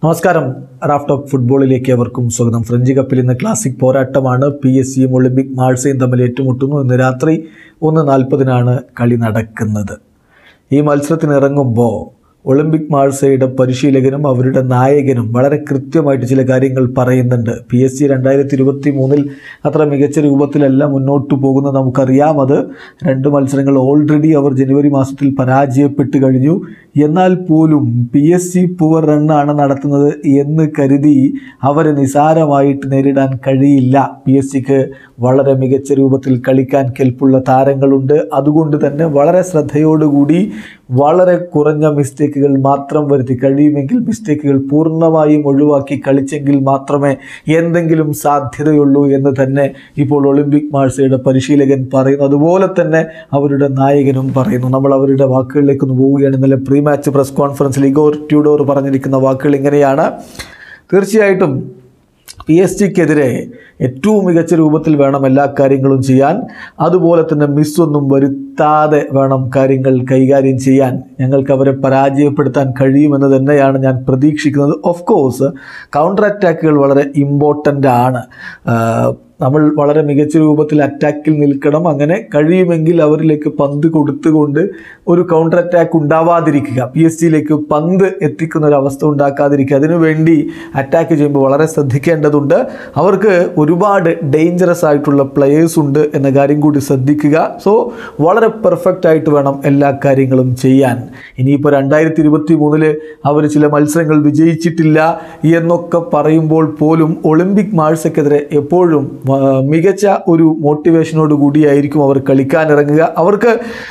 നമസ്കാരം Raf talk ഫുട്ബോളിലേക്ക് അവർക്കും സ്വാഗതം ഫ്രഞ്ച് കപ്പിൽ ഇന്ന് ക്ലാസിക് പോരാട്ടമാണ് പി എസ് സിയും ഒളിമ്പിക് മാൾസയും തമ്മിൽ ഏറ്റുമുട്ടുന്നു ഇന്ന് രാത്രി ഒന്ന് നാൽപ്പതിനാണ് കളി നടക്കുന്നത് ഈ മത്സരത്തിന് ഇറങ്ങുമ്പോൾ ഒളിമ്പിക് മാൾസയുടെ പരിശീലകനും അവരുടെ നായകനും വളരെ കൃത്യമായിട്ട് ചില കാര്യങ്ങൾ പറയുന്നുണ്ട് പി എസ് സി രണ്ടായിരത്തി ഇരുപത്തി മൂന്നിൽ അത്ര മികച്ച രൂപത്തിലല്ല മുന്നോട്ട് പോകുന്നത് നമുക്കറിയാം അത് രണ്ട് മത്സരങ്ങൾ ഓൾറെഡി അവർ ജനുവരി മാസത്തിൽ പരാജയപ്പെട്ട് കഴിഞ്ഞു എന്നാൽ പോലും പി എസ് സി പുവർ റണ്ണാണ് നടത്തുന്നത് എന്ന് കരുതി അവരെ നിസാരമായിട്ട് നേരിടാൻ കഴിയില്ല പി എസ് സിക്ക് വളരെ മികച്ച രൂപത്തിൽ കളിക്കാൻ കെൽപ്പുള്ള താരങ്ങളുണ്ട് അതുകൊണ്ട് തന്നെ വളരെ ശ്രദ്ധയോടുകൂടി വളരെ കുറഞ്ഞ മിസ്റ്റേക്കുകൾ മാത്രം വരുത്തി കഴിയുമെങ്കിൽ മിസ്റ്റേക്കുകൾ പൂർണ്ണമായും ഒഴിവാക്കി കളിച്ചെങ്കിൽ മാത്രമേ എന്തെങ്കിലും സാധ്യതയുള്ളൂ എന്ന് തന്നെ ഇപ്പോൾ ഒളിമ്പിക് മാഴ്സയുടെ പരിശീലകൻ പറയുന്നു അതുപോലെ തന്നെ അവരുടെ നായകനും പറയുന്നു നമ്മൾ അവരുടെ വാക്കുകളിലേക്ക് ഒന്ന് പോവുകയാണ് ഇന്നലെ പ്രീ മാച്ച് പ്രസ് കോൺഫറൻസിൽ ഇഗോർ ട്യൂഡോർ പറഞ്ഞിരിക്കുന്ന വാക്കുകൾ ഇങ്ങനെയാണ് തീർച്ചയായിട്ടും പി എസ് ജിക്കെതിരെ ഏറ്റവും മികച്ച രൂപത്തിൽ വേണം എല്ലാ കാര്യങ്ങളും ചെയ്യാൻ അതുപോലെ തന്നെ മിസ്സൊന്നും വരുത്താതെ വേണം കാര്യങ്ങൾ കൈകാര്യം ചെയ്യാൻ ഞങ്ങൾക്ക് അവരെ പരാജയപ്പെടുത്താൻ കഴിയുമെന്ന് തന്നെയാണ് ഞാൻ പ്രതീക്ഷിക്കുന്നത് ഓഫ് കോഴ്സ് കൗണ്ടർ അറ്റാക്കുകൾ വളരെ ഇമ്പോർട്ടൻ്റ് ആണ് ആഹ് നമ്മൾ വളരെ മികച്ച രൂപത്തിൽ അറ്റാക്കിൽ നിൽക്കണം അങ്ങനെ കഴിയുമെങ്കിൽ അവരിലേക്ക് പന്ത് കൊടുത്തുകൊണ്ട് ഒരു കൗണ്ടർ അറ്റാക്ക് ഉണ്ടാവാതിരിക്കുക പി എസ് ജിയിലേക്ക് പന്ത് എത്തിക്കുന്ന ഒരു അവസ്ഥ ഉണ്ടാക്കാതിരിക്കുക അതിനുവേണ്ടി അറ്റാക്ക് ചെയ്യുമ്പോൾ വളരെ ശ്രദ്ധിക്കേണ്ടതുണ്ട് അവർക്ക് ഒരുപാട് ഡേഞ്ചറസ് ആയിട്ടുള്ള പ്ലെയേഴ്സ് ഉണ്ട് എന്ന കാര്യം കൂടി ശ്രദ്ധിക്കുക സോ വളരെ പെർഫെക്റ്റ് ആയിട്ട് വേണം എല്ലാ കാര്യങ്ങളും ചെയ്യാൻ ഇനിയിപ്പോൾ രണ്ടായിരത്തി ഇരുപത്തി മൂന്നില് അവർ ചില മത്സരങ്ങൾ വിജയിച്ചിട്ടില്ല എന്നൊക്കെ പറയുമ്പോൾ പോലും ഒളിമ്പിക് മാഴ്സക്കെതിരെ എപ്പോഴും ആ, മികച്ച ഒരു മോട്ടിവേഷനോട് കൂടിയായിരിക്കും അവർ കളിക്കാൻ ഇറങ്ങുക അവർക്ക്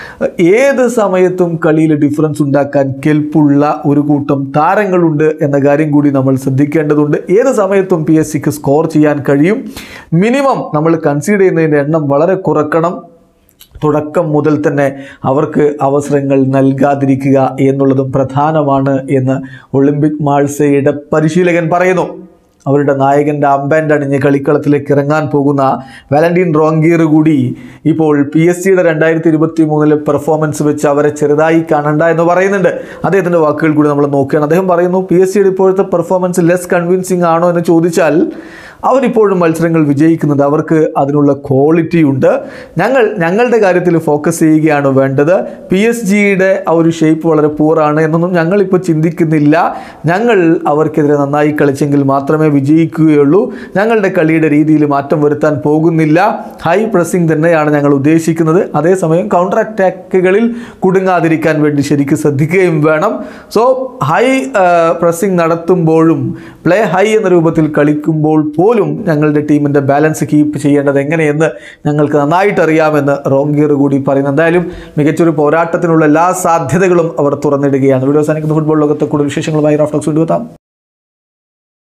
ഏത് സമയത്തും കളിയിൽ ഡിഫറൻസ് ഉണ്ടാക്കാൻ കെൽപ്പുള്ള ഒരു കൂട്ടം താരങ്ങളുണ്ട് എന്ന കാര്യം കൂടി നമ്മൾ ശ്രദ്ധിക്കേണ്ടതുണ്ട് ഏത് സമയത്തും പി എസ് സിക്ക് സ്കോർ ചെയ്യാൻ കഴിയും മിനിമം നമ്മൾ കൺസീഡ് ചെയ്യുന്നതിൻ്റെ എണ്ണം വളരെ കുറക്കണം തുടക്കം മുതൽ തന്നെ അവർക്ക് അവസരങ്ങൾ നൽകാതിരിക്കുക എന്നുള്ളതും പ്രധാനമാണ് എന്ന് ഒളിമ്പിക് മാൾസയുടെ പരിശീലകൻ പറയുന്നു അവരുടെ നായകൻ്റെ അമ്പാൻ്റെ അണിഞ്ഞ് കളിക്കളത്തിലേക്ക് ഇറങ്ങാൻ പോകുന്ന വാലന്റീൻ റോങ്കീർ കൂടി ഇപ്പോൾ പി എസ് സിയുടെ രണ്ടായിരത്തി ഇരുപത്തി മൂന്നിലെ പെർഫോമൻസ് വെച്ച് അവരെ ചെറുതായി കാണണ്ട എന്ന് പറയുന്നുണ്ട് അദ്ദേഹത്തിൻ്റെ വാക്കുകൾ കൂടി നമ്മൾ നോക്കുകയാണ് അദ്ദേഹം പറയുന്നു പി എസ് സിയുടെ ഇപ്പോഴത്തെ പെർഫോമൻസ് ലെസ് കൺവിൻസിങ് ആണോ എന്ന് ചോദിച്ചാൽ അവരിപ്പോഴും മത്സരങ്ങൾ വിജയിക്കുന്നുണ്ട് അവർക്ക് അതിനുള്ള ക്വാളിറ്റി ഉണ്ട് ഞങ്ങൾ ഞങ്ങളുടെ കാര്യത്തിൽ ഫോക്കസ് ചെയ്യുകയാണ് വേണ്ടത് പി എസ് ജിയുടെ ആ ഒരു ഷേപ്പ് വളരെ പൂറാണ് എന്നൊന്നും ഞങ്ങളിപ്പോൾ ചിന്തിക്കുന്നില്ല ഞങ്ങൾ അവർക്കെതിരെ നന്നായി കളിച്ചെങ്കിൽ മാത്രമേ വിജയിക്കുകയുള്ളൂ ഞങ്ങളുടെ കളിയുടെ രീതിയിൽ മാറ്റം വരുത്താൻ പോകുന്നില്ല ഹൈ പ്രസ്സിംഗ് തന്നെയാണ് ഞങ്ങൾ ഉദ്ദേശിക്കുന്നത് അതേസമയം കൗണ്ടർ അറ്റാക്കുകളിൽ കുടുങ്ങാതിരിക്കാൻ വേണ്ടി ശരിക്കും ശ്രദ്ധിക്കുകയും വേണം സോ ഹൈ പ്രസ്സിംഗ് നടത്തുമ്പോഴും പ്ലേ ഹൈ എന്ന രൂപത്തിൽ കളിക്കുമ്പോൾ പോലും ഞങ്ങളുടെ ടീമിൻ്റെ ബാലൻസ് കീപ്പ് ചെയ്യേണ്ടത് എങ്ങനെയെന്ന് ഞങ്ങൾക്ക് നന്നായിട്ട് അറിയാമെന്ന് റോങ്കിയർ കൂടി പറയുന്നു എന്തായാലും മികച്ചൊരു പോരാട്ടത്തിനുള്ള എല്ലാ സാധ്യതകളും അവർ തുറന്നിടുകയാണ് വീഡിയോ സാധിക്കുന്ന ഫുട്ബോൾ ലോകത്തെ കൂടുതൽ വിശേഷങ്ങളുമായി റാഫ്റ്റോക്സ് കൊണ്ടുവെത്താം